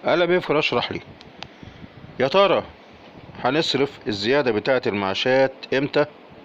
قال بيفر اشرح لي يا ترى هنصرف الزيادة بتاعة المعاشات امتى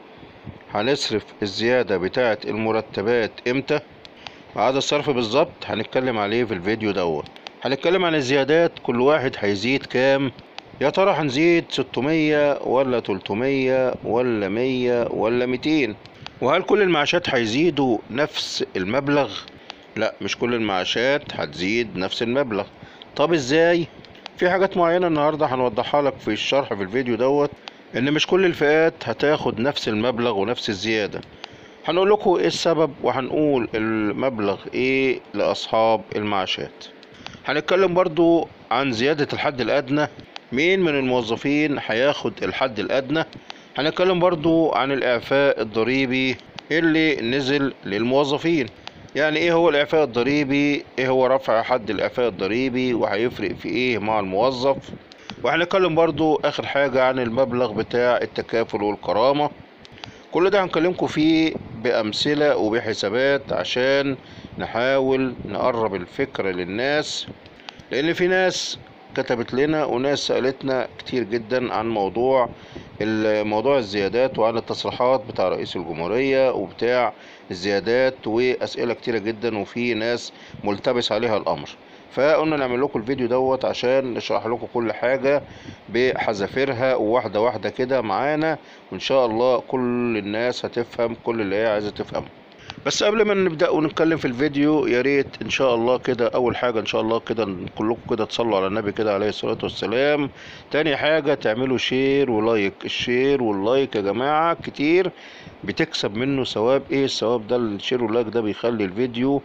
هنصرف الزيادة بتاعة المرتبات امتى عدد الصرف بالظبط هنتكلم عليه في الفيديو دوت هنتكلم عن الزيادات كل واحد هيزيد كام يا ترى هنزيد 600 ولا 300 ولا 100 ولا 200 وهل كل المعاشات هيزيدوا نفس المبلغ لا مش كل المعاشات هتزيد نفس المبلغ طب ازاي في حاجات معينة النهاردة هنوضحها لك في الشرح في الفيديو دوت ان مش كل الفئات هتاخد نفس المبلغ ونفس الزيادة هنقول لكم ايه السبب وهنقول المبلغ ايه لاصحاب المعاشات هنتكلم برضو عن زيادة الحد الادنى مين من الموظفين هياخد الحد الادنى هنتكلم برضو عن الاعفاء الضريبي اللي نزل للموظفين يعني ايه هو الاعفاء الضريبي ايه هو رفع حد الاعفاء الضريبي وهيفرق في ايه مع الموظف وهنتكلم برضو اخر حاجة عن المبلغ بتاع التكافل والكرامة كل ده هنكلمكم فيه بأمثلة وبحسابات عشان نحاول نقرب الفكرة للناس لأن في ناس كتبت لنا وناس سألتنا كتير جدا عن موضوع موضوع الزيادات وعن التصريحات بتاع رئيس الجمهورية وبتاع الزيادات وأسئلة كتيرة جدا وفي ناس ملتبس عليها الأمر فقلنا نعمل لكم الفيديو دوت عشان نشرح لكم كل حاجة بحذافيرها وواحدة واحدة كده معانا وإن شاء الله كل الناس هتفهم كل اللي هي عايزة تفهمه بس قبل ما نبدأ ونتكلم في الفيديو يا ريت ان شاء الله كده اول حاجة ان شاء الله كده كلكم كده تصلوا على النبي كده عليه الصلاة والسلام تاني حاجة تعملوا شير ولايك الشير واللايك يا جماعة كتير بتكسب منه ثواب ايه الثواب ده الشير واللايك ده بيخلي الفيديو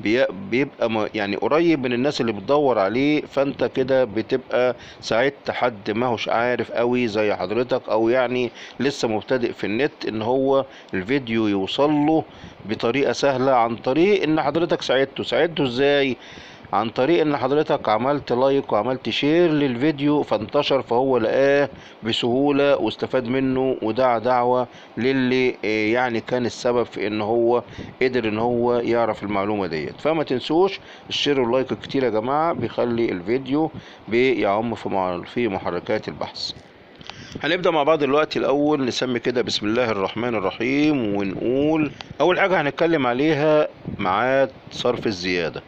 بيبقى يعني قريب من الناس اللي بتدور عليه فانت كده بتبقى ساعدت حد ما هوش عارف قوي زي حضرتك او يعني لسه مبتدئ في النت ان هو الفيديو يوصل له بطريقة سهلة عن طريق ان حضرتك ساعدته ساعدته ازاي عن طريق ان حضرتك عملت لايك وعملت شير للفيديو فانتشر فهو لقاه بسهولة واستفاد منه ودعا دعوة للي يعني كان السبب في ان هو قدر ان هو يعرف المعلومة ديت فما تنسوش الشير واللايك الكتير يا جماعة بيخلي الفيديو بيعم في محركات البحث هنبدأ مع بعض دلوقتي الأول نسمي كده بسم الله الرحمن الرحيم ونقول أول حاجة هنتكلم عليها ميعاد صرف الزيادة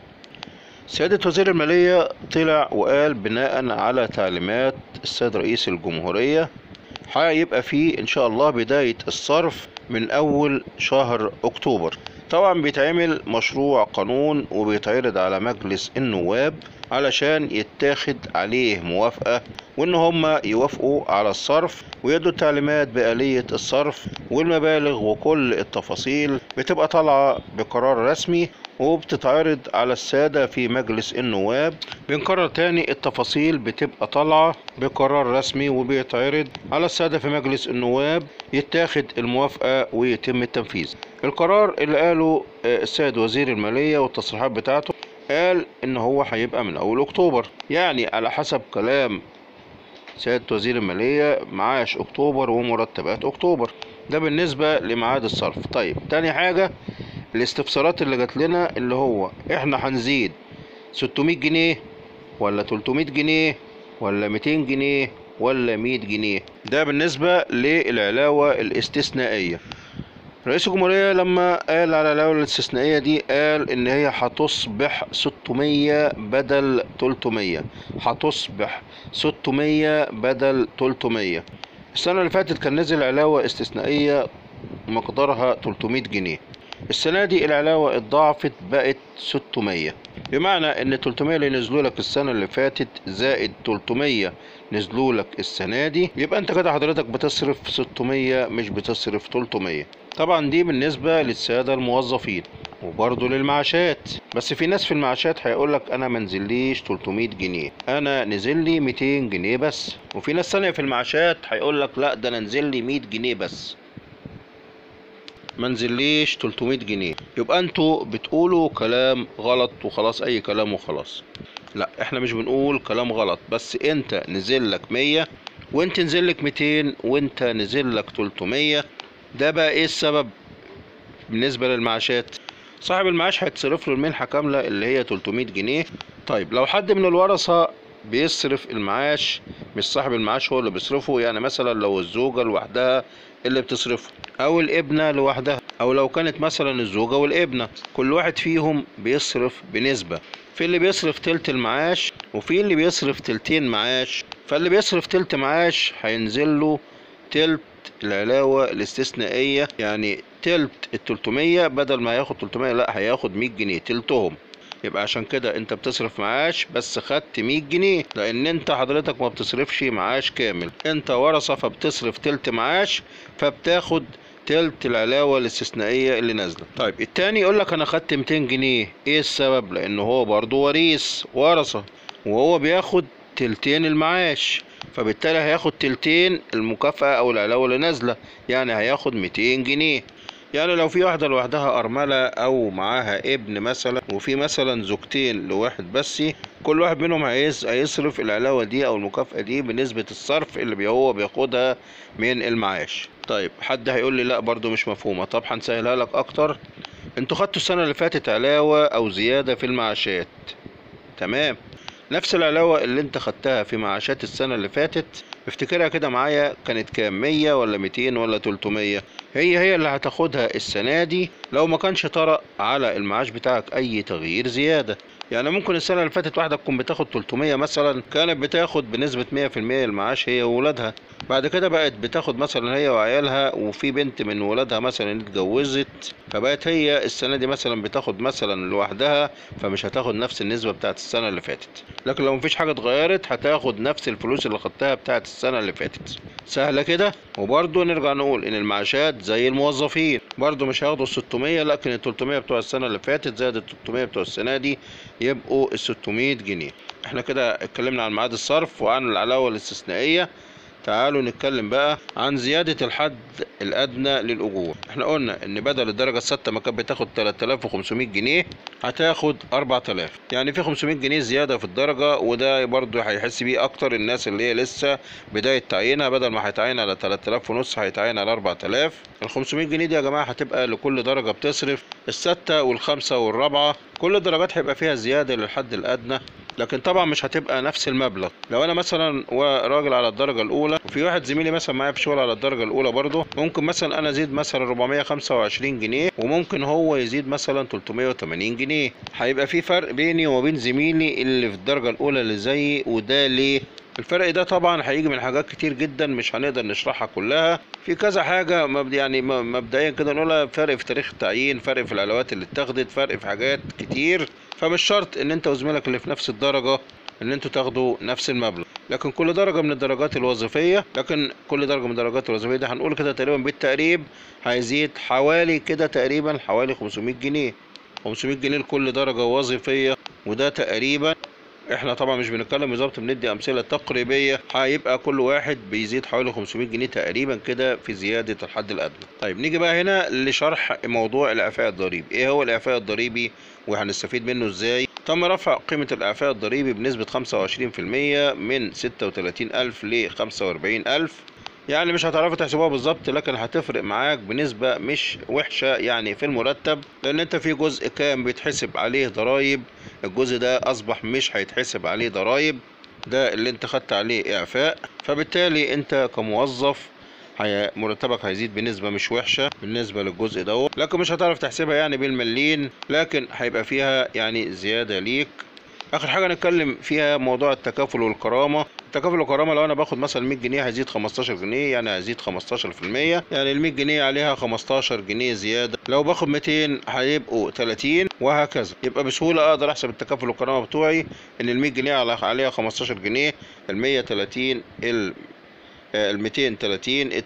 سيادة وزير المالية طلع وقال بناء على تعليمات السيد رئيس الجمهورية هيبقى فيه إن شاء الله بداية الصرف من أول شهر أكتوبر طبعا بيتعمل مشروع قانون وبيتعرض على مجلس النواب علشان يتاخد عليه موافقة وان هم يوافقوا على الصرف ويدوا التعليمات بآلية الصرف والمبالغ وكل التفاصيل بتبقى طالعة بقرار رسمي وبتتعرض على السادة في مجلس النواب بنكرر تاني التفاصيل بتبقى طالعة بقرار رسمي وبيتعرض على السادة في مجلس النواب يتاخد الموافقة ويتم التنفيذ القرار اللي قاله السيد وزير المالية والتصريحات بتاعته قال ان هو هيبقى من اول اكتوبر يعني على حسب كلام سيادة وزير المالية معاش اكتوبر ومرتبات اكتوبر ده بالنسبة لميعاد الصرف طيب تاني حاجة الاستفسارات اللي جات لنا اللي هو احنا هنزيد 600 جنيه ولا 300 جنيه ولا 200 جنيه ولا 100 جنيه ده بالنسبة للعلاوة الاستثنائية رئيس الجمهورية لما قال على العلاوة الاستثنائية دي قال إن هي هتصبح 600 بدل 300 هتصبح 600 بدل 300 السنة اللي فاتت كان نزل علاوة استثنائية مقدارها 300 جنيه السنة دي العلاوة اتضاعفت بقت 600 بمعنى ان 300 اللي نزلوا لك السنة اللي فاتت زائد 300 نزلوا لك السنة دي يبقى انت كده حضرتك بتصرف 600 مش بتصرف 300 طبعا دي بالنسبة للسادة الموظفين وبرضه للمعاشات بس في ناس في المعاشات هيقول لك انا منزليش 300 جنيه انا نزل لي 200 جنيه بس وفي ناس ثانيه في المعاشات هيقول لك لا ده انا نزل لي 100 جنيه بس منزليش 300 جنيه يبقى انتوا بتقولوا كلام غلط وخلاص اي كلام وخلاص لا احنا مش بنقول كلام غلط بس انت نزل لك 100 وانت نزل لك 200 وانت نزل لك 300 ده بقى ايه السبب بالنسبة للمعاشات صاحب المعاش هيتصرف له المنحة كاملة اللي هي 300 جنيه طيب لو حد من الورثة بيصرف المعاش مش صاحب المعاش هو اللي بيصرفه يعني مثلا لو الزوجة لوحدها اللي بتصرفه او الابنة لوحدها او لو كانت مثلا الزوجة والابنة كل واحد فيهم بيصرف بنسبة في اللي بيصرف تلت المعاش وفي اللي بيصرف تلتين معاش فاللي بيصرف تلت معاش هينزل له تلت العلاوة الاستثنائية يعني تلت التلتمية بدل ما هياخد تلتمية لا هياخد مية جنيه تلتهم يبقى عشان كده انت بتصرف معاش بس خدت 100 جنيه لان انت حضرتك ما بتصرفش معاش كامل انت ورثة فبتصرف تلت معاش فبتاخد تلت العلاوة الاستثنائية اللي نازلة طيب التاني يقول لك انا خدت 200 جنيه ايه السبب لان هو برضه وريث ورثة وهو بياخد تلتين المعاش فبالتالي هياخد تلتين المكافأة او العلاوة اللي نازلة يعني هياخد 200 جنيه يعني لو في واحدة لوحدها أرملة أو معاها ابن مثلا وفي مثلا زوجتين لواحد بس كل واحد منهم هيص- هيصرف العلاوة دي أو المكافأة دي بنسبة الصرف اللي بي- هو بياخدها من المعاش طيب حد هيقول لي لا برضو مش مفهومة طب هنسهلها لك أكتر انتوا خدتوا السنة اللي فاتت علاوة أو زيادة في المعاشات تمام نفس العلاوة اللي انت خدتها في معاشات السنة اللي فاتت افتكرها كده معايا كانت كام مية ولا ميتين ولا تلتمية هي هي اللي هتاخدها السنة دي لو ما كانش طرأ على المعاش بتاعك أي تغيير زيادة يعني ممكن السنة اللي فاتت واحدة تكون بتاخد 300 مثلا كانت بتاخد بنسبة 100% المعاش هي وولادها بعد كده بقت بتاخد مثلا هي وعيالها وفي بنت من ولادها مثلا اتجوزت فبقت هي السنة دي مثلا بتاخد مثلا لوحدها فمش هتاخد نفس النسبة بتاعت السنة اللي فاتت لكن لو مفيش حاجة اتغيرت هتاخد نفس الفلوس اللي خدتها بتاعت السنة اللي فاتت سهلة كده وبرضه نرجع نقول ان المعاشات زي الموظفين برضه مش هياخدوا ال 600 لكن ال 300 بتوع السنة اللي فاتت زائد ال 300 بتوع السنة دي يبقوا ال 600 جنيه احنا كده اتكلمنا عن ميعاد الصرف وعن العلاوة الاستثنائية تعالوا نتكلم بقى عن زيادة الحد الأدنى للأجور احنا قلنا إن بدل الدرجة الستة ما كانت بتاخد 3500 جنيه هتاخد 4000 يعني في 500 جنيه زيادة في الدرجة وده برضه هيحس بيه أكتر الناس اللي هي لسه بداية تعيينها بدل ما هيتعين على 3000 ونص هيتعين على 4000 ال 500 جنيه دي يا جماعة هتبقى لكل درجة بتصرف الستة والخمسة والرابعة كل الدرجات هيبقى فيها زيادة للحد الأدنى لكن طبعا مش هتبقى نفس المبلغ لو انا مثلا راجل على الدرجه الاولى وفي واحد زميلي مثلا معايا في شغل على الدرجه الاولى برضه ممكن مثلا انا ازيد مثلا 425 جنيه وممكن هو يزيد مثلا 380 جنيه هيبقى في فرق بيني وبين زميلي اللي في الدرجه الاولى اللي زيي وده ليه الفرق ده طبعا هيجي من حاجات كتير جدا مش هنقدر نشرحها كلها في كذا حاجة مبد- يعني م- مبدئيا كده نقولها فرق في تاريخ التعيين فرق في العلاوات اللي اتاخدت فرق في حاجات كتير فمش شرط ان انت وزميلك اللي في نفس الدرجة ان انتوا تاخدوا نفس المبلغ لكن كل درجة من الدرجات الوظيفية لكن كل درجة من الدرجات الوظيفية دي هنقول كده تقريبا بالتقريب هيزيد حوالي كده تقريبا حوالي 500 جنيه 500 جنيه لكل درجة وظيفية وده تقريبا احنا طبعا مش بنتكلم بالظبط بندي امثله تقريبيه هيبقى كل واحد بيزيد حوالي 500 جنيه تقريبا كده في زياده الحد الادنى طيب نيجي بقى هنا لشرح موضوع الاعفاء الضريبي ايه هو الاعفاء الضريبي وهنستفيد منه ازاي تم رفع قيمة الإعفاء الضريبي بنسبة 25% من 36000 ل 45000 يعني مش هتعرفوا تحسبوها بالظبط لكن هتفرق معاك بنسبة مش وحشة يعني في المرتب لأن أنت في جزء كان بيتحسب عليه ضرايب الجزء ده أصبح مش هيتحسب عليه ضرايب ده اللي أنت خدت عليه إعفاء فبالتالي أنت كموظف هي مرتبك هيزيد بنسبة مش وحشة بالنسبة للجزء ده لكن مش هتعرف تحسبها يعني بالمليين لكن هيبقى فيها يعني زيادة ليك اخر حاجه نتكلم فيها موضوع التكافل والكرامه التكافل والكرامه لو انا باخد مثلا 100 جنيه هيزيد 15 جنيه يعني هيزيد 15% يعني ال 100 جنيه عليها 15 جنيه زياده لو باخد 200 هيبقوا 30 وهكذا يبقى بسهوله اقدر احسب التكافل والكرامه بتوعي ان ال 100 جنيه على- عليها 15 جنيه ال 130 ال ال 230 ال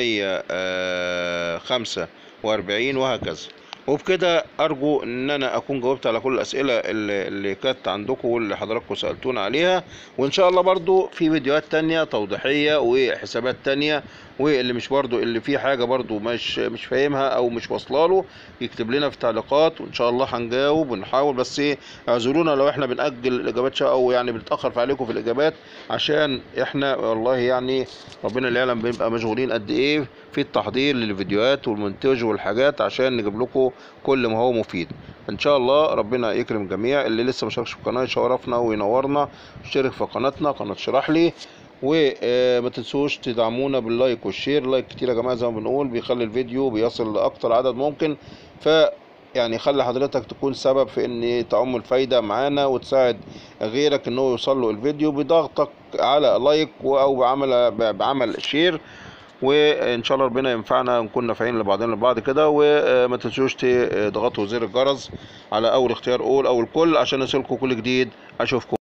345 وهكذا وبكده ارجو ان انا اكون جاوبت على كل الاسئله اللي, اللي كانت عندكم واللي حضراتكم سالتونا عليها وان شاء الله برضو في فيديوهات تانية توضيحيه وحسابات تانية واللي مش برضو اللي فيه حاجه برضو مش مش فاهمها او مش واصله له يكتب لنا في التعليقات وان شاء الله هنجاوب ونحاول بس ايه اعذرونا لو احنا بنأجل الاجابات شويه او يعني بنتاخر في عليكم في الاجابات عشان احنا والله يعني ربنا اللي يعلم بنبقى مشغولين قد ايه في التحضير للفيديوهات والمونتاج والحاجات عشان نجيب لكم كل ما هو مفيد ان شاء الله ربنا يكرم الجميع اللي لسه ما شاركش في القناه يشرفنا وينورنا اشترك في قناتنا قناه اشرح لي وما تنسوش تدعمونا باللايك والشير لايك كتير يا جماعه زي ما بنقول بيخلي الفيديو بيصل لاكتر عدد ممكن ف يعني خلي حضرتك تكون سبب في ان تعم الفايده معانا وتساعد غيرك ان هو يوصل له الفيديو بضغطك على لايك او بعمل بعمل شير وان شاء الله ربنا ينفعنا ونكون نافعين لبعضنا البعض كده وما تنسوش تضغطوا زر الجرس على اول اختيار اول او الكل عشان يصلكم كل جديد اشوفكم